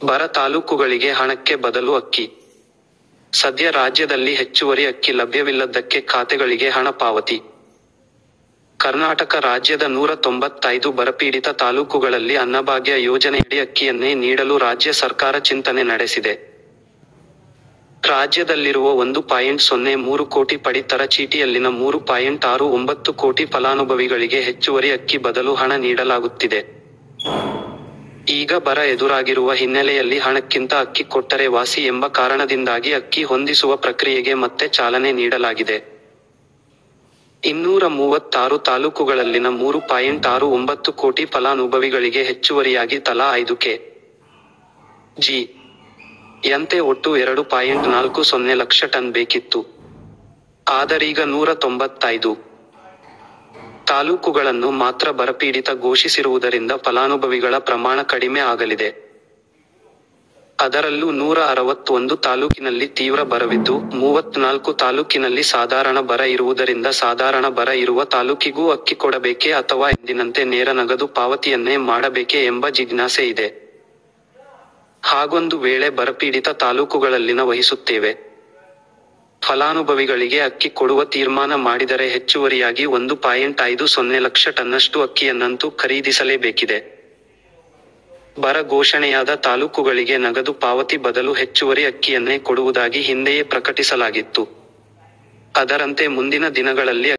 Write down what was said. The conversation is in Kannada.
ಬರ ತಾಲೂಕುಗಳಿಗೆ ಹಣಕ್ಕೆ ಬದಲು ಅಕ್ಕಿ ಸದ್ಯ ರಾಜ್ಯದಲ್ಲಿ ಹೆಚ್ಚುವರಿ ಅಕ್ಕಿ ಲಭ್ಯವಿಲ್ಲದ್ದಕ್ಕೆ ಖಾತೆಗಳಿಗೆ ಹಣ ಪಾವತಿ ಕರ್ನಾಟಕ ರಾಜ್ಯದ ನೂರ ತೊಂಬತ್ತೈದು ಬರಪೀಡಿತ ತಾಲೂಕುಗಳಲ್ಲಿ ಅನ್ನಭಾಗ್ಯ ಯೋಜನೆಯಡಿ ಅಕ್ಕಿಯನ್ನೇ ನೀಡಲು ರಾಜ್ಯ ಸರ್ಕಾರ ಚಿಂತನೆ ನಡೆಸಿದೆ ರಾಜ್ಯದಲ್ಲಿರುವ ಒಂದು ಪಾಯಿಂಟ್ ಸೊನ್ನೆ ಮೂರು ಕೋಟಿ ಪಡಿತರ ಚೀಟಿಯಲ್ಲಿನ ಮೂರು ಪಾಯಿಂಟ್ ಆರು ಒಂಬತ್ತು ಕೋಟಿ ಫಲಾನುಭವಿಗಳಿಗೆ ಹೆಚ್ಚುವರಿ ಅಕ್ಕಿ ಬದಲು ಹಣ ನೀಡಲಾಗುತ್ತಿದೆ ಈಗ ಬರ ಎದುರಾಗಿರುವ ಹಿನ್ನೆಲೆಯಲ್ಲಿ ಹಣಕ್ಕಿಂತ ಅಕ್ಕಿ ಕೊಟ್ಟರೆ ವಾಸಿ ಎಂಬ ಕಾರಣದಿಂದಾಗಿ ಅಕ್ಕಿ ಹೊಂದಿಸುವ ಪ್ರಕ್ರಿಯೆಗೆ ಮತ್ತೆ ಚಾಲನೆ ನೀಡಲಾಗಿದೆ ಇನ್ನೂರ ಮೂವತ್ತಾರು ತಾಲೂಕುಗಳಲ್ಲಿನ ಮೂರು ಪಾಯಿಂಟ್ ಆರು ಒಂಬತ್ತು ಕೋಟಿ ಫಲಾನುಭವಿಗಳಿಗೆ ಹೆಚ್ಚುವರಿಯಾಗಿ ತಲಾ ಐದು ಕೆ ಜಿ ಯಂತೆ ಒಟ್ಟು ಎರಡು ಪಾಯಿಂಟ್ ನಾಲ್ಕು ಸೊನ್ನೆ ಲಕ್ಷ ಟನ್ ಬೇಕಿತ್ತು ಆದರೀಗ ನೂರ ತೊಂಬತ್ತೈದು ತಾಲೂಕುಗಳನ್ನು ಮಾತ್ರ ಬರಪೀಡಿತ ಘೋಷಿಸಿರುವುದರಿಂದ ಫಲಾನುಭವಿಗಳ ಪ್ರಮಾಣ ಕಡಿಮೆ ಆಗಲಿದೆ ಅದರಲ್ಲೂ ನೂರ ಅರವತ್ತೊಂದು ತಾಲೂಕಿನಲ್ಲಿ ತೀವ್ರ ಬರವಿದ್ದು ಮೂವತ್ನಾಲ್ಕು ತಾಲೂಕಿನಲ್ಲಿ ಸಾಧಾರಣ ಬರ ಇರುವುದರಿಂದ ಸಾಧಾರಣ ಬರ ಇರುವ ತಾಲೂಕಿಗೂ ಅಕ್ಕಿ ಕೊಡಬೇಕೇ ಅಥವಾ ಎಂದಿನಂತೆ ನೇರ ನಗದು ಪಾವತಿಯನ್ನೇ ಮಾಡಬೇಕೇ ಎಂಬ ಜಿಜ್ಞಾಸೆ ಇದೆ ಹಾಗೊಂದು ವೇಳೆ ಬರಪೀಡಿತ ತಾಲೂಕುಗಳಲ್ಲಿನ ವಹಿಸುತ್ತೇವೆ ಫಲಾನುಭವಿಗಳಿಗೆ ಅಕ್ಕಿ ಕೊಡುವ ತೀರ್ಮಾನ ಮಾಡಿದರೆ ಹೆಚ್ಚುವರಿಯಾಗಿ ಒಂದು ಪಾಯಿಂಟ್ ಐದು ಸೊನ್ನೆ ಲಕ್ಷ ಟನ್ನಷ್ಟು ಅಕ್ಕಿಯನ್ನಂತೂ ಖರೀದಿಸಲೇಬೇಕಿದೆ ಬರ ಘೋಷಣೆಯಾದ ತಾಲೂಕುಗಳಿಗೆ ನಗದು ಪಾವತಿ ಬದಲು ಹೆಚ್ಚುವರಿ ಅಕ್ಕಿಯನ್ನೇ ಕೊಡುವುದಾಗಿ ಹಿಂದೆಯೇ ಪ್ರಕಟಿಸಲಾಗಿತ್ತು ಅದರಂತೆ ಮುಂದಿನ ದಿನಗಳಲ್ಲಿ